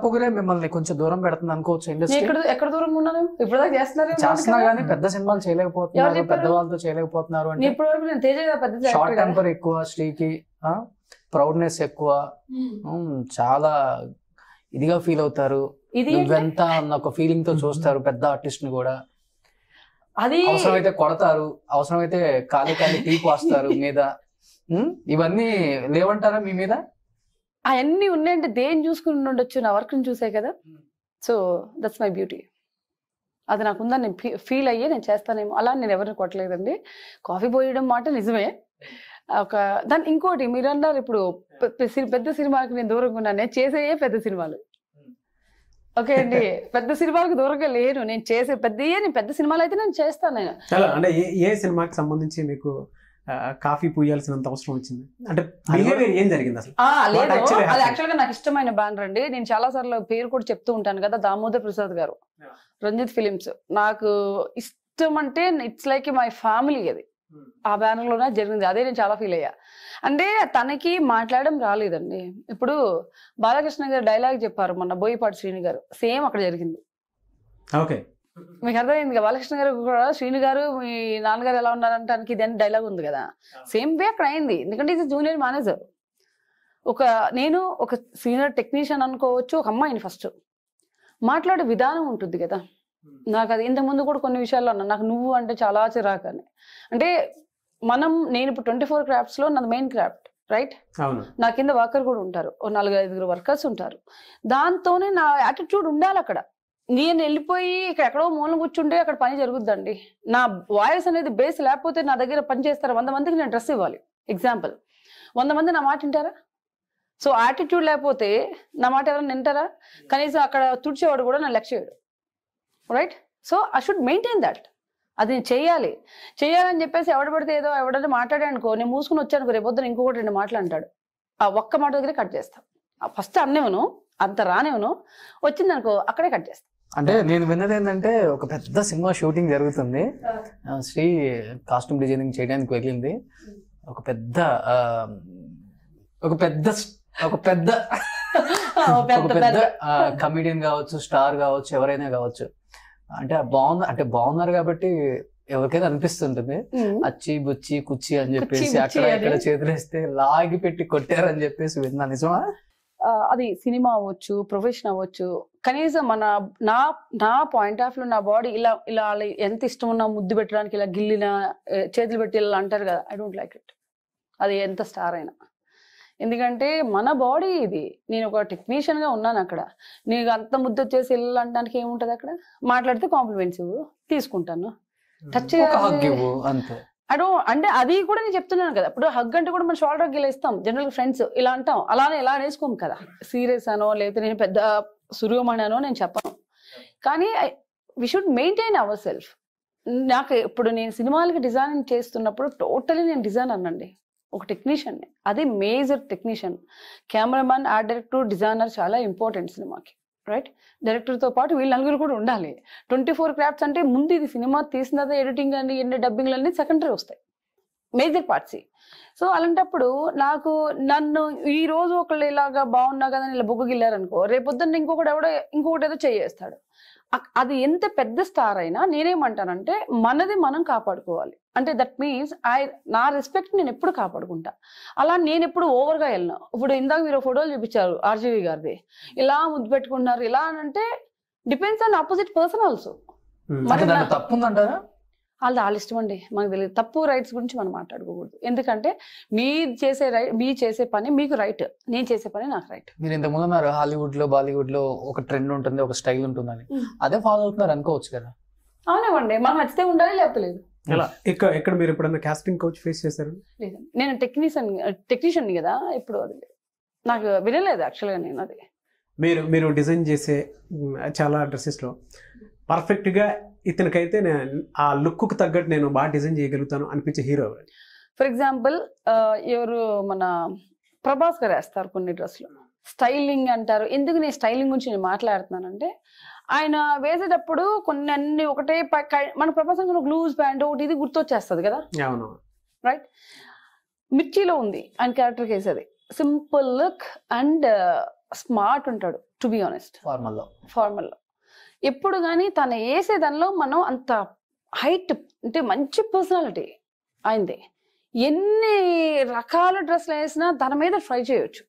పొగరే మిమ్మల్ని కొంచెం దూరం పెడుతుంది అనుకోవచ్చు నేను ఇండస్ట్రీ ఎక్కడ ఎక్కడ దూరంగా ఉన్నాను ఇప్పుడు దాకా చేస్తున్నారు చేస్తున్నా గానీ పెద్ద సినిమాలు ఎవరు చేయలేకపోతున్నారు చెప్పారు? పెద్ద వాళ్ళతో చేయలేకపోతున్నారు నేను అంటే ఇప్పటి వరకు నేను తేజ గారు పెద్ద షార్ట్ actor కదా. టెంపర్ ఎక్కువ శ్రీకి ప్రౌడ్నెస్ ఎక్కువ ఉమ్, చాలా ఇదిగా ఫీల్ అవుతారు ఇది ఏంటి? నువ్వెంత అన్న ఒక ఫీలింగ్ తో చూస్తారు పెద్ద ఆర్టిస్ట్ ని కూడా అది అవసరమైతే కొడతారు అవసరమైతే కాలి కాలి టీపు వస్తారు మీద ఉమ్, ఇవన్నీ లేవంటారా మీ మీద అవన్నీ ఉన్నాయంటే దేని చూసుకుని ఉండొచ్చు నా వర్క్ చూసే కదా సో దట్స్ మై బ్యూటీ అది నాకు ఉందని నేను ఫీల్ అయ్యి నేను చేస్తానేమో అలా నేను ఎవరిని కొట్టలేదండి కాఫీ పోయడం మాట నిజమే ఒక దాని ఇంకోటి మీరు అన్నారు ఇప్పుడు పె- పె- సి- పెద్ద సినిమాకి నేను దూరంగా ఉన్నాను నేను చేసేయే పెద్ద సినిమాలు ఓకే అండి పెద్ద సినిమాలకు దూరంగా లేను నేను చేసే పెద్ద నేను పెద్ద సినిమాలు అయితే నేను చేస్తాను నేను చాలా అంటే ఏ ఏ సినిమాకి సంబంధించి మీకు ఆ, కాఫీ పూయాల్సినంత అవసరం వచ్చింది అంటే బిహేవియర్ ఏం జరిగింది అసలు ఆ, What లేదు actually అది happened? యాక్చువల్ గా నాకు ఇష్టమైన బ్యానర్ అండి నేను చాలా సార్లు పేరు కూడా చెప్తూ ఉంటాను కదా దామోదర్ ప్రసాద్ గారు Yeah. రంజిత్ ఫిలిమ్స్ నాకు ఇష్టం అంటే ఇట్స్ లైక్ మై ఫ్యామిలీ అది ఆ బ్యానర్ లోనే జరిగింది అదే నేను చాలా ఫీల్ అయ్యా అంటే తనకి మాట్లాడడం రాలేదండి ఇప్పుడు బాలకృష్ణ గారు డైలాగ్ చెప్పారు మొన్న బోయిపాటి శ్రీని గారు సేమ్ అక్కడ జరిగింది ఓకే మీకు అర్థమైంది కదా బాలకృష్ణ గారు కూడా శ్రీని గారు మీ నాన్నగారు ఎలా ఉన్నారంటానికి ఇది అని డైలాగ్ ఉంది కదా సేమ్ వే అక్కడ అయింది ఎందుకంటే ఇది జూనియర్ మేనేజర్ ఒక నేను ఒక సీనియర్ టెక్నీషియన్ అనుకోవచ్చు ఒక అమ్మాయిని ఫస్ట్ మాట్లాడే విధానం ఉంటుంది కదా నాకు అది ఇంత ముందు కూడా కొన్ని విషయాల్లో అన్నా నాకు నువ్వు అంటే చాలా చిరాకు అని అంటే మనం నేను ఇప్పుడు ట్వంటీ ఫోర్ క్రాఫ్ట్స్ లో నాది మెయిన్ క్రాఫ్ట్ రైట్ అవును నా కింద వర్కర్ కూడా ఉంటారు ఓ నలుగురు ఐదుగురు వర్కర్స్ ఉంటారు దాంతోనే నా యాటిట్యూడ్ ఉండాలి అక్కడ నేను వెళ్ళిపోయి ఇక్కడ ఎక్కడో మూలం కూర్చుంటే అక్కడ పని జరుగుద్దండి నా వాయిస్ అనేది బేస్ లేకపోతే నా దగ్గర పని చేస్తారు వంద మందికి నేను డ్రెస్ ఇవ్వాలి ఎగ్జాంపుల్ వంద మంది నా మాట వింటారా సో యాటిట్యూడ్ లేకపోతే నా మాట ఎవరైనా వింటారా కనీసం అక్కడ తుడిచేవాడు కూడా నా లక్ష్య right so I should maintain that అది నేను చేయాలి చేయాలని చెప్పేసి ఎవడ పడితే ఏదో ఎవడైనా మాట్లాడానుకో నేను మూసుకుని వచ్చాను రేపొద్దున ఇంకొకటి రెండు మాటలు అంటాడు ఆ ఒక్క మాట దగ్గరే కట్ చేస్తా ఫస్ట్ అన్నేవను అంత రానివను వచ్చిందనుకో అక్కడే కట్ చేస్తా అంటే నేను విన్నది ఏంటంటే ఒక పెద్ద సినిమా షూటింగ్ జరుగుతుంది ఆ, శ్రీ కాస్ట్యూమ్ డిజైనింగ్ చేయడానికి వెళ్ళింది ఒక పెద్ద ఆ, ఒక పెద్ద ఒక పెద్ద ఒక పెద్ద కమిడియన్ కావచ్చు స్టార్ కావచ్చు ఎవరైనా కావచ్చు అంటే బాగుంది అంటే బాగున్నారు కాబట్టి ఎవరికైనా అనిపిస్తుంటుంది ఉమ్. అచ్చి బుచ్చి కుచ్చి అని కుచ్చి, చెప్పేసి బుచ్చి అక్కడ అని. ఇక్కడ చేతులేస్తే లాగి పెట్టి కొట్టారని చెప్పేసి విన్నా నిజమా ఆ, అది సినిమా అవ్వచ్చు ప్రొఫెషన్ అవ్వచ్చు కనీసం మన నా నా పాయింట్ ఆఫ్ లో నా బాడీ ఇలా ఇలా అలా ఎంత ఇష్టం ఉన్నా ముద్దు పెట్టడానికి ఇలా గిల్లిన ఏ, చేతులు పెట్టి ఇలా అంటారు కదా ఐ డోంట్ లైక్ ఇట్ అది ఎంత స్టార్ అయినా ఎందుకంటే మన బాడీ ఇది నేను ఒక టెక్నీషియన్ గా ఉన్నాను అక్కడ నీకు అంత ముద్దు వచ్చేసి ఇల్లు అనడానికి ఏముంటది అక్కడ మాట్లాడితే కాంప్లిమెంట్స్ ఇవ్వు తీసుకుంటాను టచ్ ఒక హగ్ ఇవ్వు అంతే అడో అంటే అది కూడా నేను చెప్తున్నాను కదా ఇప్పుడు హగ్ అంటే కూడా మనం షోల్డర్ గిల్ ఇస్తాం జనరల్ ఫ్రెండ్స్ ఇలా అంటాం అలానే ఇలా వేసుకోం కదా సీరియస్ అనో లేకపోతే నేను పెద్ద సురూమణి అనో నేను చెప్పను కానీ we should maintain our self నాకు ఇప్పుడు నేను సినిమాలకి డిజైనింగ్ చేస్తున్నప్పుడు టోటలీ నేను డిజైన్ అనండి ఒక టెక్నీషియన్ అది major technician cameraman art director designer చాలా ఇంపార్టెంట్ సినిమాకి రైట్ డైరెక్టర్తో పాటు వీళ్ళ నలుగురు కూడా ఉండాలి ట్వంటీ ఫోర్ క్రాఫ్ట్స్ అంటే ముందు ఇది సినిమా తీసిన తర్వాత ఎడిటింగ్ అని ఎన్ని డబ్బింగ్లు అన్ని సెకండరీ వస్తాయి మేజర్ పార్ట్స్ సో అలాంటప్పుడు నాకు నన్ను ఈ రోజు ఒకళ్ళు ఇలాగా బాగున్నా కదా ఇలా బొగ్గు గిల్లారనుకో రేపొద్దున్న ఇంకొకటి ఎవడో ఇంకొకటి ఏదో చేయేస్తాడు అక్- అది ఎంత పెద్ద స్టార్ అయినా నేనేమంటానంటే మనది మనం కాపాడుకోవాలి అంటే దట్ మీన్స్ ఐ నా రెస్పెక్ట్ నేను ఎప్పుడు కాపాడుకుంటా అలా నేను ఎప్పుడు ఓవర్గా వెళ్ళను ఇప్పుడు ఇందాక మీరు ఫోటోలు చూపించారు ఆర్జీవి గారిది ఇలా ముద్దు పెట్టుకుంటున్నారు ఇలా అని అంటే depends on opposite person also um. మరి అంటే దాంట్లో నా- తప్పు ఉందంటారా వాళ్ళది వాళ్ళ ఇష్టం అండి మనకు తెలియదు తప్పు రైట్స్ గురించి మనం మాట్లాడుకోకూడదు ఎందుకంటే మీ చేసే రై మీ చేసే పని మీకు రైట్ నేను చేసే పని నాకు రైట్ మీరు ఇంతకు ముందు అన్నారు హాలీవుడ్ లో బాలీవుడ్ లో ఒక ట్రెండ్ ఉంటుంది ఒక స్టైల్ ఉంటుందని Mm. అదే ఫాలో అవుతున్నారు అనుకోవచ్చు కదా అవునేవ్వండి మనం నచ్చితే ఉండాలి లేకపోతే లేదు ఎలా ఎక్కడ ఎక్కడ మీరు ఎప్పుడన్నా కాస్టింగ్ కోచ్ ఫేస్ చేశారు లేదు నేను టెక్నీషియన్ టెక్నీషియన్ కదా ఇప్పుడు అది లేదు నాకు వినలేదు యాక్చువల్గా నేను అది మీరు మీరు డిజైన్ చేసే మ్, చాలా డ్రెస్సెస్లో పర్ఫెక్ట్గా ఇతనికైతే నే- ఆ లుక్కు తగ్గట్టు నేను బాగా డిజైన్ చేయగలుగుతాను అనిపించే హీరో ఫర్ ఎగ్జాంపుల్ ఎవరు మన ప్రభాస్ గారు వేస్తారు కొన్ని డ్రెస్సులు స్టైలింగ్ అంటారు ఎందుకు నేను స్టైలింగ్ గురించి నేను మాట్లాడుతున్నానంటే ఆయన వేసేటప్పుడు కొన్ని అన్ని ఒకటే ప- కై- మన ప్రభాస్ గారు ఒక లూజ్ ప్యాంట్ ఒకటి ఇది గుర్తొచ్చేస్తుంది కదా అవును రైట్ మిర్చిలో ఉంది ఆయన క్యారెక్టర్ వేసేది సింపుల్ లుక్ అండ్ స్మార్ట్ ఉంటాడు టు బి ఆనెస్ట్ ఫార్మల్ లో ఫార్మల్ ఎప్పుడు కానీ తను వేసే దానిలో మనం అంత హైట్ అంటే మంచి పర్సనాలిటీ ఆయనది ఎన్ని రకాల డ్రెస్లు వేసినా తన మీద ట్రై చేయొచ్చు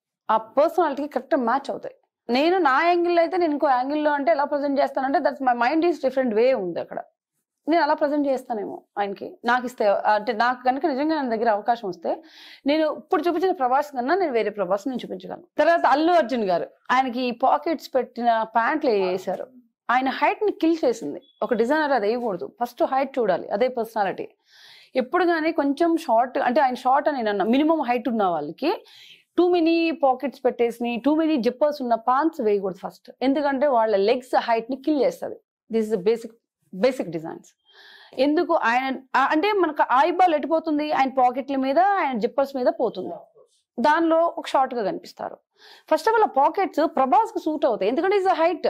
ఆ పర్సనాలిటీకి కరెక్ట్ మ్యాచ్ అవుతాయి నేను నా యాంగిల్లో అయితే నేను ఇంకో యాంగిల్లో అంటే ఎలా ప్రజెంట్ చేస్తానంటే that's my mind is different way ఉంది అక్కడ నేను అలా ప్రజెంట్ చేస్తానేమో ఆయనకి నాకు ఇస్తే అంటే నాకు కనుక నిజంగా నా దగ్గర అవకాశం వస్తే నేను ఇప్పుడు చూపించిన ప్రభాస్ కన్నా నేను వేరే ప్రభాస్ నేను చూపించగలను తర్వాత అల్లు అర్జున్ గారు ఆయనకి పాకెట్స్ పెట్టిన ప్యాంట్లు వేసారు ఆయన హైట్ ని కిల్ చేసింది ఒక డిజైనర్ అది వేయకూడదు ఫస్ట్ హైట్ చూడాలి అదే పర్సనాలిటీ ఎప్పుడు కానీ కొంచెం షార్ట్ అంటే ఆయన షార్ట్ అని నేను అన్నా మినిమం హైట్ ఉన్న వాళ్ళకి టూ మెనీ పాకెట్స్ పెట్టేసి టూ మెనీ జిప్పర్స్ ఉన్న పాన్స్ వేయకూడదు ఫస్ట్ ఎందుకంటే వాళ్ళ లెగ్స్ హైట్ ని కిల్ చేస్తుంది this is basic basic designs ఎందుకు ఆయన ఆ- అంటే మనకు ఐబాల్ ఎటుపోతుంది ఆయన పాకెట్ల మీద ఆయన జిప్పర్స్ మీద పోతుంది దానిలో ఒక షార్ట్ గా కనిపిస్తారు ఫస్ట్ ఆఫ్ ఆల్ ఆ పాకెట్స్ ప్రభాస్ కు సూట్ అవుతాయి ఎందుకంటే ఇస్ హైట్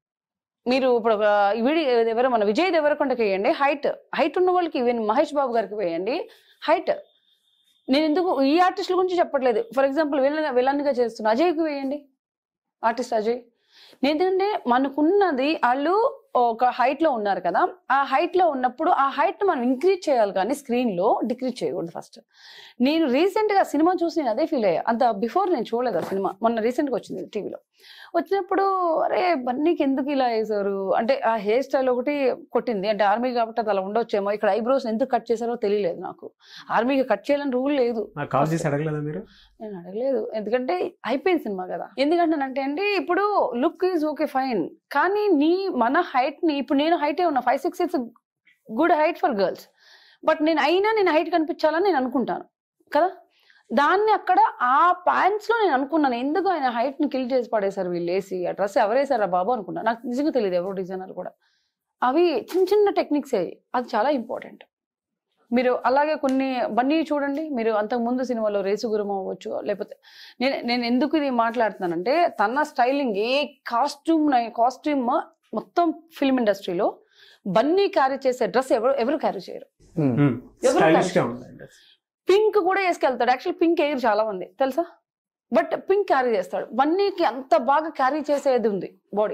మీరు ఇప్పుడు ఒక వీడి ఎవరు మన విజయ్ దేవరకొండకి వేయండి హైట్ హైట్ ఉన్న వాళ్ళకి ఈవెన్ మహేష్ బాబు గారికి వేయండి హైట్ నేను ఎందుకు ఈ ఆర్టిస్టుల గురించి చెప్పట్లేదు ఫర్ ఎగ్జాంపుల్ విలన్ విలన్గా చేస్తున్నా అజయ్కి వేయండి ఆర్టిస్ట్ అజయ్ ఎందుకంటే మనకున్నది వాళ్ళు ఒక హైట్ లో ఉన్నారు కదా ఆ హైట్ లో ఉన్నప్పుడు ఆ హైట్ మనం ఇంక్రీజ్ చేయాలి కానీ స్క్రీన్ లో డిక్రీజ్ చేయకూడదు ఫస్ట్ నేను రీసెంట్ గా సినిమా చూసి నేను అదే ఫీల్ అయ్యా అంత బిఫోర్ నేను చూడలేదు ఆ సినిమా మొన్న రీసెంట్ గా వచ్చింది టీవీలో వచ్చినప్పుడు అరే బన్నీకి ఎందుకు ఇలా వేశారు అంటే ఆ హెయిర్ స్టైల్ ఒకటి కొట్టింది అంటే ఆర్మీ కాబట్టి అది అలా ఉండొచ్చేమో ఇక్కడ ఐబ్రోస్ ఎందుకు కట్ చేశారో తెలియలేదు నాకు ఆర్మీకి కట్ చేయాలని రూల్ లేదు నాకు కాల్ చేసి అడగలేదా మీరు నేను అడగలేదు ఎందుకంటే అయిపోయింది సినిమా కదా ఎందుకంటే అండి ఇప్పుడు లుక్ ఈజ్ ఓకే ఫైన్ కానీ నీ మన హైట్ ని ఇప్పుడు నేను హైటే ఉన్నా five six it's good height for girls but నేను అయినా నేను హైట్ కనిపించాలని నేను అనుకుంటాను కదా దాన్ని అక్కడ ఆ ప్యాంట్స్ లో నేను అనుకున్నాను ఎందుకు ఆయన హైట్ ని కిల్ చేసి పడేశారు వీళ్ళు వేసి ఆ డ్రెస్ ఎవరేసారా బాబు అనుకున్నా నాకు నిజంగా తెలియదు ఎవరు డిజైనర్ కూడా అవి చిన్న చిన్న టెక్నిక్స్ అది చాలా ఇంపార్టెంట్ మీరు అలాగే కొన్ని బన్నీ చూడండి మీరు అంతకు ముందు సినిమాలో రేసుగురం అవ్వచ్చు లేకపోతే నేను నేను ఎందుకు ఇది మాట్లాడుతున్నానంటే తన స్టైలింగ్ ఏ కాస్ట్యూమ్ కాస్ట్యూమ్ మొత్తం ఫిల్మ్ ఇండస్ట్రీలో బన్నీ క్యారీ చేసే డ్రెస్ ఎవరు ఎవరు క్యారీ చేయరు ఎవరు స్టైలిష్ గా కాదు. ఉంది పింక్ కూడా వేసుకెళ్తాడు యాక్చువల్ పింక్ ఎయిర్ చాలా మంది తెలుసా బట్ పింక్ క్యారీ చేస్తాడు బన్నీకి అంత బాగా క్యారీ చేసేది ఉంది బాడీ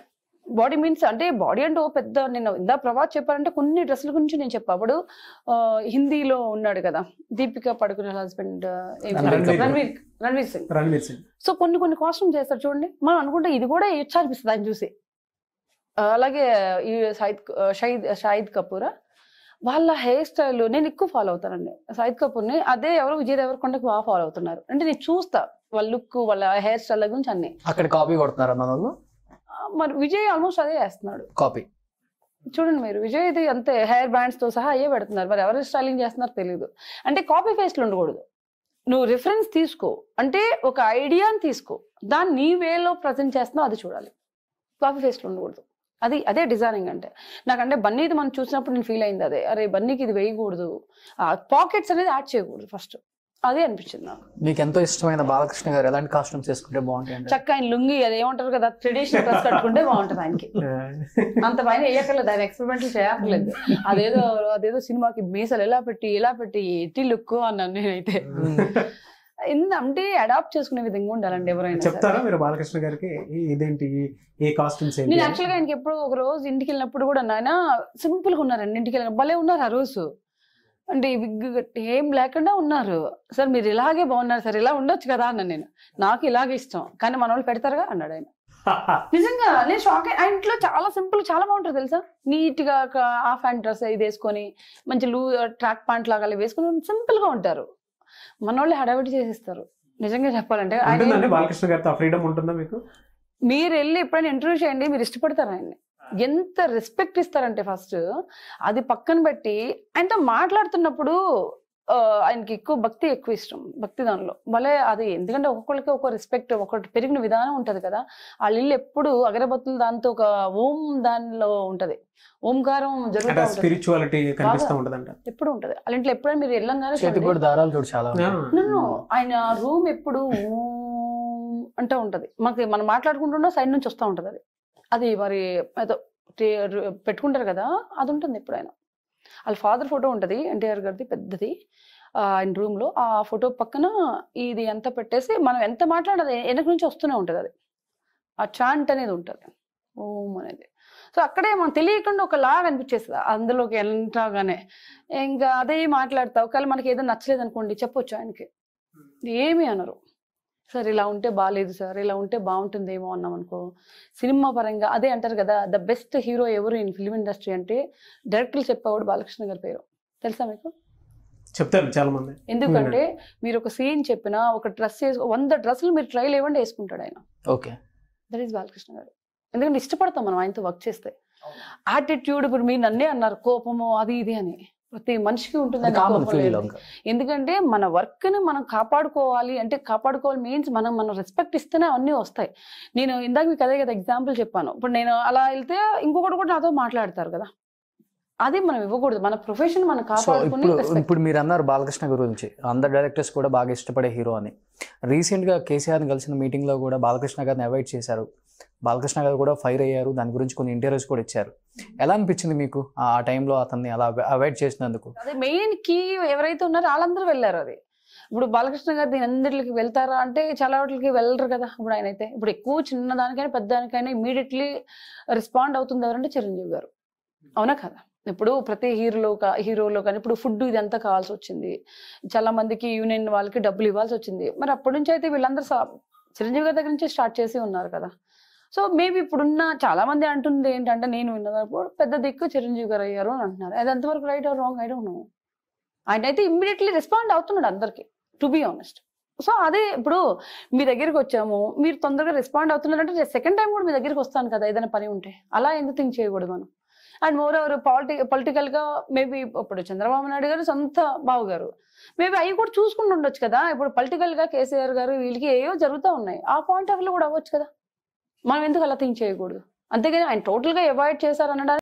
బాడీ మీన్స్ అంటే బాడీ అంటే ఓ పెద్ద నేను ఇందా ప్రభాత్ చెప్పారంటే కొన్ని డ్రెస్సుల గురించి నేను చెప్పా అప్పుడు ఆ, హిందీలో ఉన్నాడు కదా దీపిక పడుకునే హస్బెండ్ రణ్వీర్ రణ్వీర్ రణ్వీర్ సింగ్ రణ్వీర్ సింగ్ సో కొన్ని కొన్ని కాస్ట్యూమ్ చేస్తారు చూడండి మనం అనుకుంటే ఇది కూడా ఇచ్చా అనిపిస్తుంది ఆయన చూసి ఆ, అలాగే ఈ సైద్ షహీద్ షాహిద్ కపూర్ వాళ్ళ హెయిర్ స్టైల్ నేను ఎక్కువ ఫాలో అవుతానండి సైద్ కపూర్ని అదే ఎవరు విజయ్ దేవరకొండకి బాగా ఫాలో అవుతున్నారు అంటే నేను చూస్తా వాళ్ళ లుక్ వాళ్ళ హెయిర్ స్టైల్ గురించి అన్ని అక్కడ కాపీ కొడుతున్నారు అన్న వాళ్ళు ఆ, మరి విజయ్ ఆల్మోస్ట్ అదే చేస్తున్నాడు కాపీ చూడండి మీరు విజయ్ ఇది అంతే హెయిర్ బ్యాండ్స్ తో సహా అయ్యే పెడుతున్నారు మరి ఎవరు స్టైలింగ్ చేస్తున్నారో తెలియదు అంటే కాపీ పేస్ట్లు ఉండకూడదు నువ్వు రిఫరెన్స్ తీసుకో అంటే ఒక ఐడియాని తీసుకో దాన్ని నీ వేలో ప్రజెంట్ చేస్తున్నావు అది చూడాలి కాపీ పేస్ట్లు ఉండకూడదు అది అదే డిజైనింగ్ అంటే నాకంటే బన్నీది మనం చూసినప్పుడు నేను ఫీల్ అయింది అదే అరే బన్నీకి ఇది వేయకూడదు ఆ పాకెట్స్ అనేది యాడ్ చేయకూడదు ఫస్ట్ అదే అనిపించింది నాకు మీకు ఎంతో ఇష్టమైన బాలకృష్ణ గారు ఎలాంటి కాస్ట్యూమ్స్ వేసుకుంటే బాగుంటాయి అంటే చక్క ఆయన లుంగి అది ఏమంటారు కదా ట్రెడిషనల్ డ్రెస్ కట్టుకుంటే బాగుంటుంది ఆయనకి అంత పైన వేయక్కర్లేదు ఆయన ఎక్స్పెరిమెంట్లు చేయక్కర్లేదు అదేదో అదేదో సినిమాకి మీసలు ఎలా పెట్టి ఎలా పెట్టి ఎట్టి లుక్ అన్నాను నేనైతే ఇంత అంటే అడాప్ట్ చేసుకునే విధంగా ఉండాలండి ఎవరైనా సరే. చెప్తారా మీరు బాలకృష్ణ గారికి ఈ- ఇదేంటి ఈ- ఏ కాస్ట్యూమ్స్ ఏంటి నేను యాక్చువల్గా ఆయనకి ఎప్పుడు ఒక రోజు ఇంటికి వెళ్ళినప్పుడు కూడా నాయన సింపుల్ గా ఉన్నారండి ఇంటికి వెళ్ళిన భలే ఉన్నారు ఆ రోజు అంటే ఈ విగ్ కట్టి ఏం లేకుండా ఉన్నారు సార్ మీరు ఇలాగే బాగున్నారు సార్ ఇలా ఉండొచ్చు కదా అన్న నేను నాకు ఇలాగే ఇష్టం కానీ మన వాళ్ళు పెడతారుగా అన్నాడు ఆయన నిజంగా నేను షాక్ అయ్యి- ఆ ఇంట్లో చాలా సింపుల్ చాలా బాగుంటుంది తెలుసా నీట్ గా ఒక హాఫ్ హ్యాండ్ డ్రెస్ ఇది వేసుకొని మంచి లూ ట్రాక్ ప్యాంట్ లాగా అలా వేసుకొని సింపుల్ గా ఉంటారు మన వాళ్ళు హడావిడి చేసేస్తారు నిజంగా చెప్పాలంటే ఆయన ఉంటుందండి బాలకృష్ణ గారితో ఆ ఫ్రీడమ్ ఉంటుందా మీకు మీరు వెళ్ళి ఎప్పుడైనా ఇంటర్వ్యూ చేయండి మీరు ఇష్టపడతారు ఆయన్ని ఎంత రెస్పెక్ట్ ఇస్తారంటే ఫస్ట్ అది పక్కన పెట్టి ఆయనతో మాట్లాడుతున్నప్పుడు ఆ, ఆయనకి ఎక్కువ భక్తి ఎక్కువ ఇష్టం భక్తి దానిలో భలే అది ఎందుకంటే ఒక్కొక్కరికి ఒక రెస్పెక్ట్ ఒకటి పెరిగిన విధానం ఉంటది కదా వాళ్ళ ఇల్లు ఎప్పుడు అగరబత్తులు దాంతో ఒక ఓం దానిలో ఉంటది ఓంకారం అంటే జరుగుతూ ఉంటది స్పిరిచువాలిటీ కనిపిస్తూ ఉంటదంట ఎప్పుడు ఉంటది వాళ్ళ ఇంట్లో ఎప్పుడైనా మీరు వెళ్ళంగానే చేతికి చూడండి. కూడా దారాలు చూడు చాలా ఉంటాయి. No, no. ఆయన రూమ్ ఎప్పుడు ఓం అంటూ ఉంటది మనకి మనం మాట్లాడుకుంటున్నా సైడ్ నుంచి వస్తూ ఉంటది అది అది మరి ఏదో టే- పెట్టుకుంటారు కదా అది ఉంటుంది ఎప్పుడైనా వాళ్ళ ఫాదర్ ఫోటో ఉంటది ఎన్టీఆర్ గారిది పెద్దది ఆ, ఆయన రూమ్ లో ఆ ఫోటో పక్కన ఇది ఎంత పెట్టేసి మనం ఎంత మాట్లాడదు వెనక నుంచి వస్తూనే ఉంటది అది ఆ చాంట్ అనేది ఉంటది ఓం అనేది సో అక్కడే మనం తెలియకుండా ఒక లాగా అనిపించేస్తుంది అందులోకి ఎంతగానే ఇంకా అదే మాట్లాడతా ఒకవేళ మనకి ఏదో నచ్చలేదు అనుకోండి చెప్పొచ్చు ఆయనకి ఏమీ అనరు సార్ ఇలా ఉంటే బాగాలేదు సార్ ఇలా ఉంటే బాగుంటుందేమో అన్నాం అనుకో సినిమా పరంగా అదే అంటారు కదా ద బెస్ట్ హీరో ఎవరు ఇన్ ఫిల్మ్ ఇండస్ట్రీ అంటే డైరెక్టర్లు చెప్పేవాడు బాలకృష్ణ గారి పేరు తెలుసా మీకు చెప్తారు చాలా మంది ఎందుకంటే మీరు ఒక సీన్ చెప్పినా ఒక డ్రెస్ వేసుకో వంద డ్రెస్సులు మీరు ట్రైల్ ఇవ్వండి వేసుకుంటాడు ఆయన ఓకే దట్ ఈస్ బాలకృష్ణ గారు ఎందుకంటే ఇష్టపడతాం మనం ఆయనతో వర్క్ చేస్తే యాటిట్యూడ్ ఇప్పుడు మీరు నన్నే అన్నారు కోపము అది ఇది అని ప్రతి మనిషికి ఉంటుందండి కామన్ కోపం ఫీల్ లేదు. ఎందుకంటే మన వర్క్ ని మనం కాపాడుకోవాలి అంటే కాపాడుకోవాలి మీన్స్ మనం మనం రెస్పెక్ట్ ఇస్తేనే అన్నీ వస్తాయి నేను ఇందాక మీకు అదే కదా ఎగ్జాంపుల్ చెప్పాను ఇప్పుడు నేను అలా వెళ్తే ఇంకొకటి కూడా నాతో మాట్లాడతారు కదా అది మనం ఇవ్వకూడదు మన ప్రొఫెషన్ మనం సో కాపాడుకుని ఇప్పుడు respect. ఇప్పుడు మీరు అన్నారు బాలకృష్ణ గురించి అందరు డైరెక్టర్స్ కూడా బాగా ఇష్టపడే హీరో అని రీసెంట్ గా కేసీఆర్ని కలిసిన మీటింగ్ లో కూడా బాలకృష్ణ గారిని అవాయిడ్ చేశారు బాలకృష్ణ గారు కూడా ఫైర్ అయ్యారు దాని గురించి కొన్ని ఇంటర్వ్యూస్ కూడా ఇచ్చారు ఎలా అనిపించింది మీకు ఆ టైంలో అతన్ని అలా అవాయిడ్ చేసినందుకు అదే మెయిన్ కీ ఎవరైతే ఉన్నారో వాళ్ళందరూ వెళ్ళారు అది ఇప్పుడు బాలకృష్ణ గారు దీని అందరికి వెళ్తారా అంటే చాలా వాటికి వెళ్ళరు కదా ఇప్పుడు ఆయన అయితే ఇప్పుడు ఎక్కువ చిన్న దానికైనా పెద్ద దానికైనా ఇమీడియట్లీ రెస్పాండ్ అవుతుంది ఎవరంటే చిరంజీవి గారు అవునా కదా ఇప్పుడు ప్రతి హీరోలో హీరోలో కానీ ఇప్పుడు ఫుడ్ ఇదంతా కావాల్సి వచ్చింది చాలా మందికి యూనియన్ వాళ్ళకి డబ్బులు ఇవ్వాల్సి వచ్చింది మరి అప్పటి నుంచి అయితే వీళ్ళందరూ సా- చిరంజీవి గారి దగ్గర నుంచి స్టార్ట్ చేసి ఉన్నారు కదా సో మేబీ ఇప్పుడున్న చాలా మంది అంటుంది ఏంటంటే నేను విన్నప్పుడు పెద్ద దిక్కు చిరంజీవి గారు అయ్యారు అని అంటున్నారు అది ఎంతవరకు right or wrong I don't know ఆయన అయితే ఇమ్మీడియట్లీ రెస్పాండ్ అవుతున్నాడు అందరికి టు బి ఆనెస్ట్ సో అదే ఇప్పుడు మీ దగ్గరికి వచ్చాము మీరు తొందరగా రెస్పాండ్ అవుతున్నారంటే సెకండ్ టైం కూడా మీ దగ్గరికి వస్తాను కదా ఏదైనా పని ఉంటే అలా ఎందుకు థింక్ చేయకూడదు మనం అండ్ మోర్ ఎవరు పాలిటి పొలిటికల్ గా మేబీ ఇప్పుడు చంద్రబాబు నాయుడు గారు సొంత బావు గారు మేబీ అవి కూడా చూసుకుంటూ ఉండొచ్చు కదా ఇప్పుడు పొలిటికల్ గా కేసీఆర్ గారు వీళ్ళకి ఏవో జరుగుతూ ఉన్నాయి ఆ పాయింట్ ఆఫ్ లో కూడా అవ్వచ్చు కదా మనం ఎందుకు అలా థింక్ చేయకూడదు అంతేగాని ఆయన టోటల్ గా అవాయిడ్ చేశారు అనడానికి